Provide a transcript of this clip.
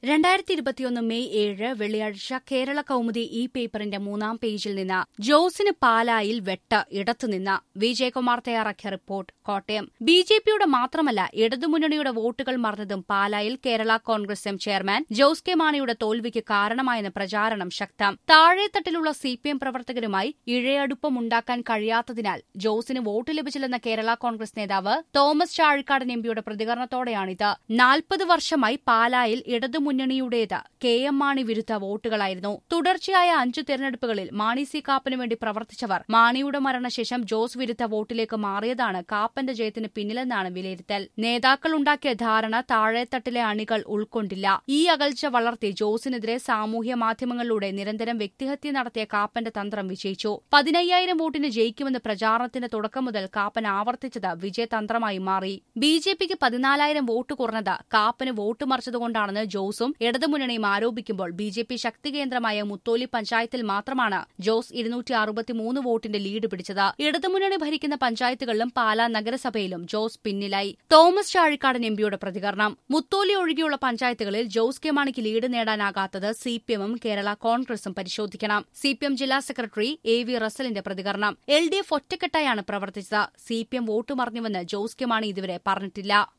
രണ്ടായിരത്തി ഇരുപത്തിയൊന്ന് മെയ് ഏഴ് വെള്ളിയാഴ്ച കേരള കൗമുദി ഈ പേപ്പറിന്റെ മൂന്നാം പേജിൽ നിന്ന് ജോസിന് പാലായിൽ വെട്ട് ഇടത്തുനിന്ന് വി ജയകുമാർ തയ്യാറാക്കിയ റിപ്പോർട്ട് കോട്ടയം ബി ജെ പിയുടെ മാത്രമല്ല ഇടതുമുന്നണിയുടെ വോട്ടുകൾ മറന്നതും പാലായിൽ Kerala Congress M chairman Jose K മാണിയുടെ തോൽവിക്ക് കാരണമായെന്ന് പ്രചാരണം ശക്തം താഴെത്തട്ടിലുള്ള സി പി എം പ്രവർത്തകരുമായി ഇഴയടുപ്പമുണ്ടാക്കാൻ കഴിയാത്തതിനാൽ ജോസിന് വോട്ട് ലഭിച്ചില്ലെന്ന കേരള കോൺഗ്രസ് നേതാവ് തോമസ് ചാഴിക്കാടൻ എംപിയുടെ പ്രതികരണത്തോടെയാണിത് നാൽപ്പത് വർഷമായി പാലായിൽ ഇടതുമുന്നണിയുടേത് കെ എം മാണി വിരുദ്ധ വോട്ടുകളായിരുന്നു തുടർച്ചയായ അഞ്ചു തെരഞ്ഞെടുപ്പുകളിൽ മാണി സി കാപ്പനു വേണ്ടി പ്രവർത്തിച്ചവർ മാണിയുടെ മരണശേഷം ജോസ് വിരുദ്ധ വോട്ടിലേക്ക് മാറിയതാണ് കാപ്പന്റെ ജയത്തിന് പിന്നിലെന്നാണ് വിലയിരുത്തൽ നേതാക്കൾ ഉണ്ടാക്കിയ ധാരണ താഴെത്തട്ടിലെ അണികൾ ഉൾക്കൊണ്ടില്ല ഈ അകൽച്ച വളർത്തി ജോസിനെതിരെ സാമൂഹ്യ മാധ്യമങ്ങളിലൂടെ നിരന്തരം വ്യക്തിഹത്യ നടത്തിയ കാപ്പന്റെ തന്ത്രം വിജയിച്ചു പതിനയ്യായിരം വോട്ടിന് ജയിക്കുമെന്ന് പ്രചാരണത്തിന്റെ തുടക്കം മുതൽ കാപ്പൻ ആവർത്തിച്ചത് വിജയതന്ത്രമായി മാറി ബി ജെ പിക്ക് പതിനാലായിരം വോട്ട് കുറഞ്ഞത് കാപ്പന് വോട്ട് മറിച്ചതുകൊണ്ടാണെന്ന് ജോസും ഇടതുമുന്നണിയും ആരോപിക്കുമ്പോൾ ബി ജെ പി ശക്തി കേന്ദ്രമായ മുത്തോലി പഞ്ചായത്തിൽ മാത്രമാണ് ജോസ് ഇരുന്നൂറ്റി അറുപത്തിമൂന്ന് വോട്ടിന്റെ ലീഡ് പിടിച്ചത് ഇടതുമുന്നണി ഭരിക്കുന്ന പഞ്ചായത്തുകളിലും പാലാ നഗരസഭയിലും ജോസ് പിന്നിലായി തോമസ് ചാഴിക്കാടൻ എംപിയുടെ പ്രതികരണം മുത്തോലി ഒഴികെയുള്ള പഞ്ചായത്തുകളിൽ ജോസ് കെ മാണിക്ക് ലീഡ് നേടാനാകാത്തത് സി പി എമ്മും കേരള കോൺഗ്രസും പരിശോധിക്കണം സി പി എം ജില്ലാ സെക്രട്ടറി എ വി റസലിന്റെ പ്രതികരണം എൽ ഡി എഫ് ഒറ്റക്കെട്ടായാണ് പ്രവർത്തിച്ചത് സി പി എം വോട്ട് മറിഞ്ഞുവെന്ന് ജോസ് കെ മാണി ഇതുവരെ പറഞ്ഞിട്ടില്ല